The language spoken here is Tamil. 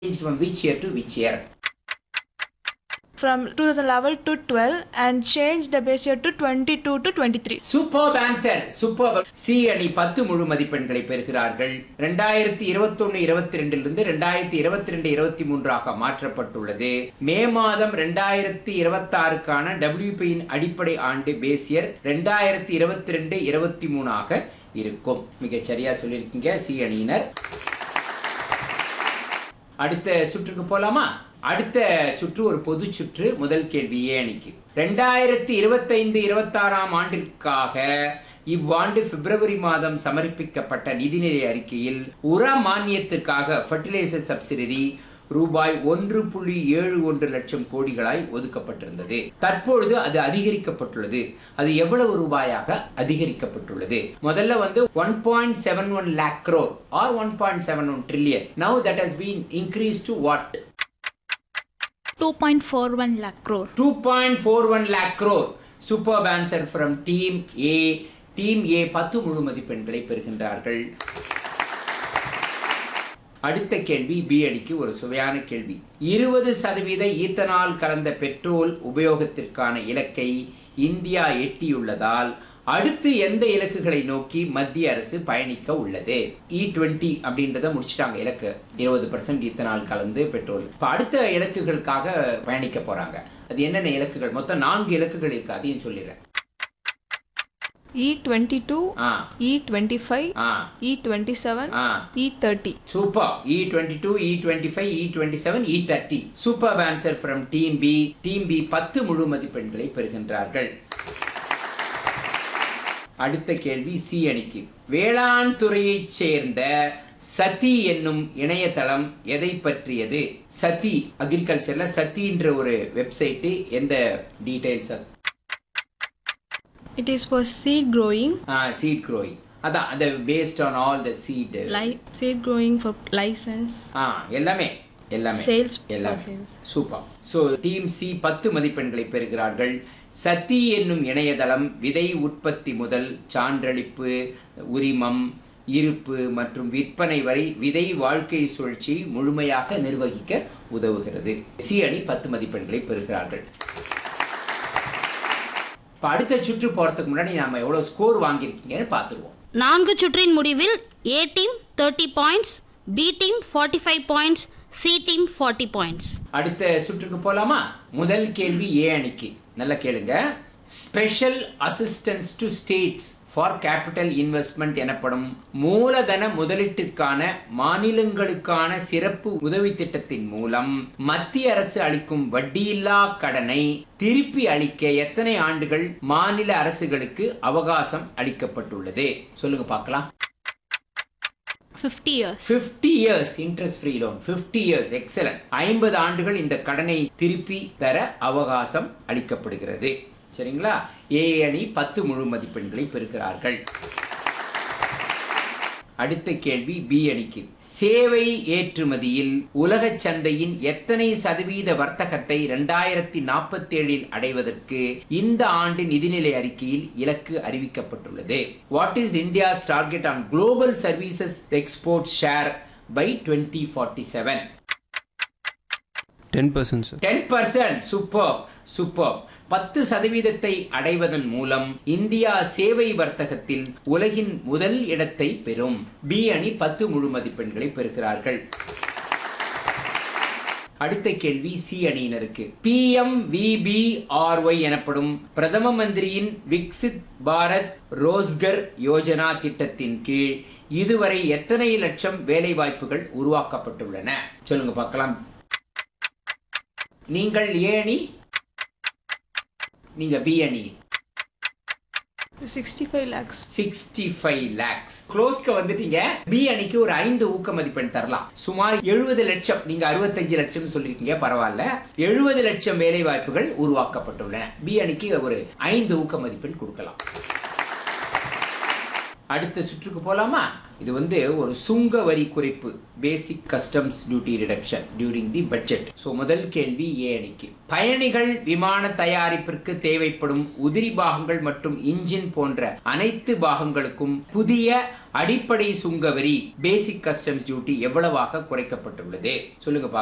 changed from which year to which year? from 2011 to 12 and changed the base year to 22 to 23. Super answer super C அணி பத்து முழு மதிப்பெண்களை பெறுகிறார்கள் ரெண்டாயிரத்தி இருபத்தொன்னு இருபத்தி ரெண்டிலிருந்து ரெண்டாயிரத்தி இருபத்தி ரெண்டு இருபத்தி மூன்றாக மாற்றப்பட்டுள்ளது மே மாதம் ரெண்டாயிரத்தி இருபத்தி ஆறுக்கான டபிள்யூபியின் அடிப்படை ஆண்டு பேசியர் ரெண்டாயிரத்தி இருபத்தி ரெண்டு இருபத்தி மூணாக இருக்கும் மிகச் சரியா சொல்லியிருக்கீங்க சி அணியினர் அடுத்த சுற்றுக்கு போலாமா அடுத்த சுற்று ஒரு பொது சுற்று முதல் கேள்வி ஏ அணிக்கு ரெண்டாயிரத்தி இருபத்தைந்து இருபத்தாறாம் ஆண்டிற்காக இவ்வாண்டு பிப்ரவரி மாதம் சமர்ப்பிக்கப்பட்ட நிதிநிலை அறிக்கையில் உர மானியத்துக்காக ஃபர்டிலைசர் சப்சிடரி ரூபாய் ஒன்று புள்ளி ஏழு ஒன்று லட்சம் கோடிகளாய் ஒதுக்கப்பட்டிருந்தது தற்பொழுது அது அதிகரிக்கப்பட்டுள்ளது அது எவ்வளவு ரூபாயாக அதிகரிக்கப்பட்டுள்ளது முதல்ல வந்து one point seven one lakh crore or one point seven one trillion now that has been increase to what 2.41 lakh crore. Two point four one lakh crore super answer from team A team A பத்து முழு மதிப்பெண்களை பெறுகின்றார்கள் அடுத்த கேள்வி பி அணிக்கு ஒரு சுவையான கேள்வி இருபது சதவீத ஈத்தனால் கலந்த பெட்ரோல் உபயோகத்திற்கான இலக்கை இந்தியா எட்டியுள்ளதால் அடுத்து எந்த இலக்குகளை நோக்கி மத்திய அரசு பயணிக்க உள்ளது இ டுவெண்ட்டி அப்படின்றத முடிச்சிட்டாங்க இலக்கு இருபது பர்சன்ட் ஈத்தனால் கலந்து பெட்ரோல் இப்ப அடுத்த இலக்குகளுக்காக பயணிக்க போறாங்க அது என்னென்ன இலக்குகள் மொத்தம் நான்கு இலக்குகள் இருக்கு அதையும் சொல்லிடுறேன் E22, ஆ E25, ஆ E27, ஆ E30. Super E twenty two E twenty five E twenty seven E thirty super answer from team B team B பத்து முழு மதிப்பெண்களை பெறுகின்றார்கள் அடுத்த கேள்வி சி அணிக்கு வேளாண் துறையைச் சேர்ந்த சதி என்னும் இணையதளம் எதை பற்றியது சதி அக்ரிகல்ச்சர்ல சதின்ற ஒரு வெப்சைட் எந்த details It is for seed growing, seed growing அதான் அந்த based on all the seed li- seed growing for license, ஆ எல்லாமே எல்லாமே sales எல்லாமே for sales. Super so team C பத்து மதிப்பெண்களை பெறுகிறார்கள் சத்தி என்னும் இணையதளம் விதை உற்பத்தி முதல் சான்றளிப்பு உரிமம் இருப்பு மற்றும் விற்பனை வரை விதை வாழ்க்கை சுழற்சி முழுமையாக நிர்வகிக்க உதவுகிறது சி அணி பத்து மதிப்பெண்களை பெறுகிறார்கள் இப்போ அடுத்த சுற்று போறதுக்கு முன்னாடி நாம எவ்வளவு ஸ்கோர் வாங்கியிருக்கீங்கன்னு பார்த்துருவோம் நான்கு சுற்றின் முடிவில் A team thirty points B team forty five points C team forty points அடுத்த சுற்றுக்கு போலாமா முதல் கேள்வி ஏ அணிக்கு நல்லா கேளுங்க special assistance to states for capital investment எனப்படும் மூலதன முதலீட்டிற்கான மாநிலங்களுக்கான சிறப்பு உதவி திட்டத்தின் மூலம் மத்திய அரசு அளிக்கும் வட்டியில்லா கடனை திருப்பி அளிக்க எத்தனை ஆண்டுகள் மாநில அரசுகளுக்கு அவகாசம் அளிக்கப்பட்டுள்ளது சொல்லுங்க பார்க்கலாம் fifty years 50 years interest free loan 50 years excellent ஐம்பது ஆண்டுகள் இந்த கடனை திருப்பி தர அவகாசம் அளிக்கப்படுகிறது சரிங்களா ஏ அணி பத்து முழு மதிப்பெண்களை பெறுகிறார்கள் அடுத்த கேள்வி பி அணிக்கு சேவை ஏற்றுமதியில் உலக சந்தையின் எத்தனை சதவீத வர்த்தகத்தை இரண்டாயிரத்தி நாற்பத்தி ஏழில் அடைவதற்கு இந்த ஆண்டு நிதிநிலை அறிக்கையில் இலக்கு அறிவிக்கப்பட்டுள்ளது what is India's target on global services export share by twenty forty seven ten percent sir ten percent super super பத்து சதவீதத்தை அடைவதன் மூலம் இந்தியா சேவை வர்த்தகத்தில் உலகின் முதல் இடத்தை பெறும் பி அணி பத்து முழு மதிப்பெண்களை பெறுகிறார்கள் அடுத்த கேள்வி சி அணியினருக்கு பி எம் விபிஆர்ஒய் எனப்படும் பிரதம மந்திரியின் விக்சித் பாரத் ரோஸ்கர் யோஜனா திட்டத்தின் கீழ் இதுவரை எத்தனை லட்சம் வேலை வாய்ப்புகள் உருவாக்கப்பட்டுள்ளன சொல்லுங்க பார்க்கலாம் நீங்கள் ஏ அணி நீங்க பி அணி 65 lakhs. சிக்ஸ்டி ஃபைவ் லேக்ஸ் க்ளோஸ்க்கு வந்துட்டீங்க பி அணிக்கு ஒரு ஐந்து ஊக்க மதிப்பெண் தரலாம் சுமார் எழுபது லட்சம் நீங்க அறுபத்தஞ்சு லட்சம் சொல்லிருக்கீங்க பரவாயில்ல எழுபது லட்சம் வேலை வாய்ப்புகள் உருவாக்கப்பட்டுள்ளன பி அணிக்கு ஒரு ஐந்து ஊக்க மதிப்பெண் கொடுக்கலாம் அடுத்த சுற்றுக்கு போலாமா இது வந்து ஒரு சுங்க வரி குறைப்பு basic customs duty reduction during the budget so முதல் கேள்வி ஏ அணிக்கு பயணிகள் விமான தயாரிப்பிற்கு தேவைப்படும் உதிரி பாகங்கள் மற்றும் இன்ஜின் போன்ற அனைத்து பாகங்களுக்கும் புதிய அடிப்படை சுங்க வரி பேசிக் கஸ்டம்ஸ் டியூட்டி எவ்வளவாக குறைக்கப்பட்டுள்ளது சொல்லுங்க பார்க்கலாம்.